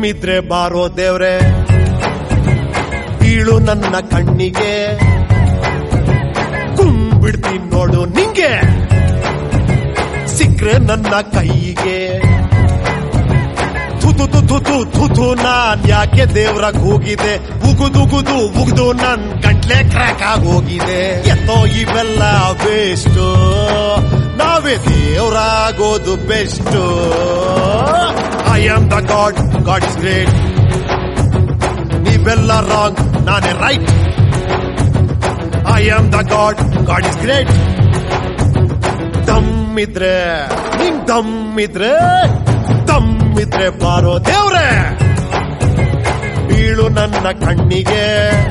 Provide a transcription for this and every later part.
ದಮ್ಮಿದ್ರೆ ಬಾರೋ ದೇವ್ರೆ ಬೀಳು ನನ್ನ ಕಣ್ಣಿಗೆ ಕುಂಬಿಡ್ತೀನಿ ನೋಡು ನಿಂಗೆ ಸಿಕ್ರೆ ನನ್ನ ಕೈಗೆ ತುತು ತುತು ತು ತುತು ನಾನ್ ಯಾಕೆ ದೇವ್ರಾಗ್ ಹೋಗಿದೆ ಉಗುದುಗುದು ಉಗ್ದು ನನ್ ಗಂಟ್ಲೆ ಕ್ರ್ಯಾಕ್ ಆಗೋಗಿದೆ ಎತ್ತೋ ಇವೆಲ್ಲ ವೇಸ್ಟ್ ನಾವೇ ದೇವ್ರಾಗೋದು best I am the god God is great ನೀವೆಲ್ಲ ರಾಂಗ್ ನಾನೇ right I am the god God is great ದಮ್ಮಿದ್ರೆ ನಿಂಗ್ ದಮ್ಮಿದ್ರೆ ದಮ್ಮಿದ್ರೆ ಬಾರೋ ದೇವ್ರೆ ಬೀಳು ನನ್ನ ಕಣ್ಣಿಗೆ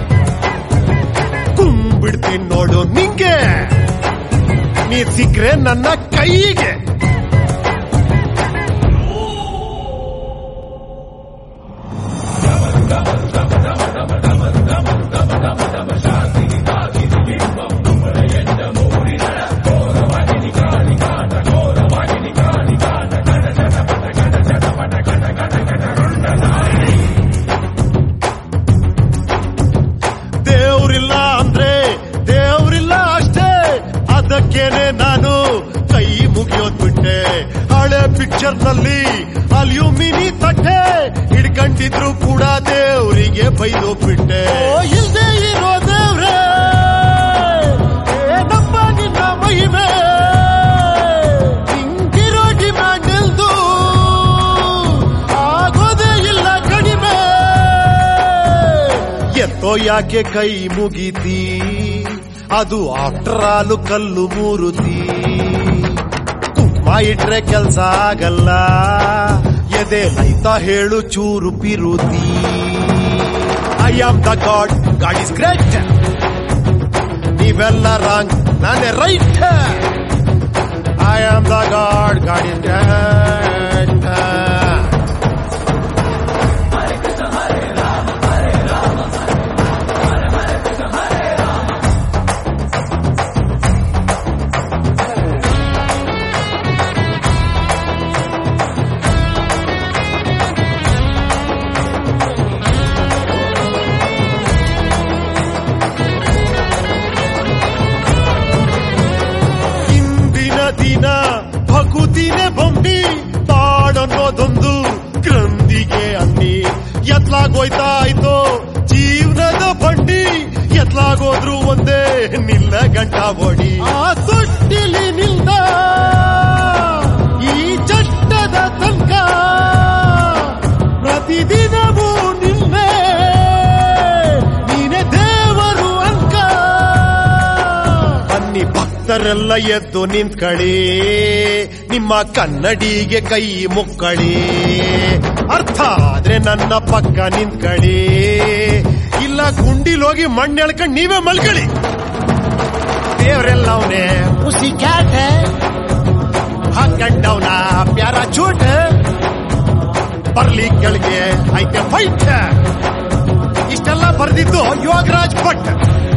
ಕುಂಬಿಡ್ತೀನಿ ನೋಡು ನಿಂಗೆ ನೀ ಸಿಕ್ರೆ ನನ್ನ ಕೈಗೆ ದೇವ್ರಿಲ್ಲ ಅಂದ್ರೆ ದೇವ್ರಿಲ್ಲ ಅಷ್ಟೇ ಅದಕ್ಕೇನೆ ನಾನು ಕೈ ಮುಗಿಯೋದ್ ಬಿಟ್ಟೆ ಹಳೆ ಪಿಕ್ಚರ್ ನಲ್ಲಿ ಅಲ್ಯೂಮಿನಿ ತಟ್ಟೆ ಹಿಡ್ಕೊಂಡಿದ್ರು ಕೂಡ ದೇವ್ರಿಗೆ ಬೈದು ಬಿಟ್ಟೆ ಇಲ್ದೇ ಇರೋ ದೇವ್ರೇ ಏ ನಮ್ಮ ನಿನ್ನ ಮಹಿಮೆ ಹಿಂಗಿರೋ ಡಿಮ್ಯಾಂಡ್ ಇಲ್ದು ಆಗೋದೇ ಇಲ್ಲ ಕಡಿಮೆ ಎತ್ತೋ ಯಾಕೆ ಕೈ ಮುಗಿತಿ ಅದು ಆಫ್ಟರ್ ಆಲು ಕಲ್ಲು ಮೂರುತಿ ಕುಂಕುಮ ಇಟ್ರೆ ಕೆಲ್ಸ ಆಗಲ್ಲ ಎದೆ ಲೈತ ಹೇಳು ಚೂರು ಪಿರುತಿ I am the god God is great ನೀವೆಲ್ಲ ರಾಂಗ್ ನಾನೇ right I am the god God is great ಇಂದಿನ ದಿನ ಭಕುತಿನೇ ಬೊಂಬಿ ಬಾಡನ್ನೋದೊಂದು ಗ್ರಂಥಿಗೆ ಅನ್ನಿ ಎತ್ಲಾಗೋಯ್ತಾ ಆಯ್ತೋ ಜೀವನದ ಬಂಡಿ ಎತ್ಲಾಗೋದ್ರು ಒಂದೇ ನಿಲ್ಲ ಗಂಟ ಓಡಿ ಆ ತೊಟ್ಟಿಲಿ ನಿಲ್ದ ಈ ಚಟ್ಟದ ತನಕ ಪ್ರತಿದಿನವೂ ನಿನ್ನೆ ನೀನೆ ದೇವರು ಅಂಕ ಬನ್ನಿ ಭಕ್ತರೆಲ್ಲ ಎದ್ದು ನಿಂತ್ಕಳಿ ನಿಮ್ಮ ಕನ್ನಡಿಗೆ ಕೈ ಮುಕ್ಕಳಿ ಅರ್ಥ ಆದ್ರೆ ನನ್ನ ಪಕ್ಕ ನಿಂತ್ಕಳಿ ಇಲ್ಲ ಗುಂಡಿಲೋಗಿ ಮಣ್ಣು ಎಳ್ಕೊಂಡ್ ನೀವೇ ಮಲ್ಕಳಿ ದೇವ್ರೆಲ್ಲವನೇ ಉಸಿ ಕ್ಯಾಟ್ ಹಾಕೊಂಡವನ ಪ್ಯಾರ ಚೂಟ್ ಬರ್ಲಿ ಕೆಳಗೆ ಐತೆ ಫೈಟ್ ಇಷ್ಟೆಲ್ಲ ಬರ್ದಿದ್ದು ಯೋಗರಾಜ್ ಭಟ್